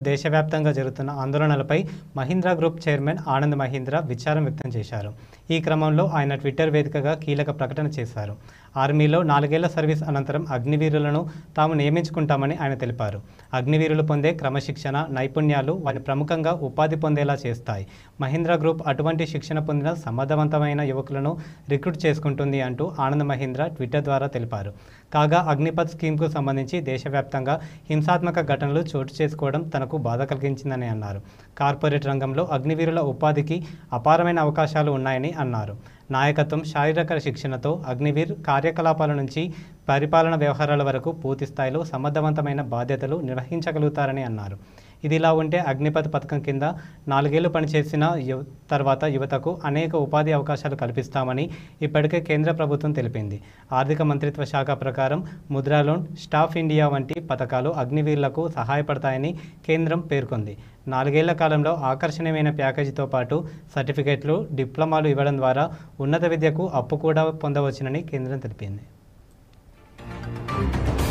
దేశవ్యాప్తంగా జరుగుతున్న ఆందోళనలపై మహీంద్రా గ్రూప్ చైర్మన్ ఆనంద్ మహీంద్రా విచారం వ్యక్తం చేశారు ఈ క్రమంలో ఆయన ట్విట్టర్ వేదికగా కీలక ప్రకటన చేశారు ఆర్మీలో నాలుగేళ్ల సర్వీస్ అనంతరం అగ్నివీరులను తాము నియమించుకుంటామని ఆయన తెలిపారు అగ్నివీరులు పొందే క్రమశిక్షణ నైపుణ్యాలు వారిని ప్రముఖంగా ఉపాధి పొందేలా చేస్తాయి మహీంద్రా గ్రూప్ అటువంటి శిక్షణ పొందిన సమర్థవంతమైన యువకులను రిక్రూట్ చేసుకుంటుంది అంటూ ఆనంద్ మహీంద్రా ట్విట్టర్ ద్వారా తెలిపారు కాగా అగ్నిపథ్ స్కీమ్కు సంబంధించి దేశవ్యాప్తంగా హింసాత్మక ఘటనలు చోటు చేసుకోవడం తనకు బాధ కలిగించిందని అన్నారు కార్పొరేట్ రంగంలో అగ్నివీరుల ఉపాధికి అపారమైన అవకాశాలు ఉన్నాయని అన్నారు నాయకత్వం శారీరక శిక్షణతో అగ్నివీర్ కార్యకలాపాల నుంచి పరిపాలన వ్యవహారాల వరకు పూర్తి స్థాయిలో సమర్థవంతమైన బాధ్యతలు నిర్వహించగలుగుతారని అన్నారు ఇదిలా ఉంటే అగ్నిపథ్ పథకం కింద నాలుగేళ్లు పనిచేసిన యువ తర్వాత యువతకు అనేక ఉపాధి అవకాశాలు కల్పిస్తామని ఇప్పటికే కేంద్ర ప్రభుత్వం తెలిపింది ఆర్థిక మంత్రిత్వ శాఖ ప్రకారం ముద్రా లోన్ స్టాఫ్ ఇండియా వంటి పథకాలు అగ్నివీరులకు సహాయపడతాయని కేంద్రం పేర్కొంది నాలుగేళ్ల కాలంలో ఆకర్షణీయమైన ప్యాకేజీతో పాటు సర్టిఫికెట్లు డిప్లొమాలు ఇవ్వడం ద్వారా ఉన్నత విద్యకు అప్పు కూడా పొందవచ్చునని కేంద్రం తెలిపింది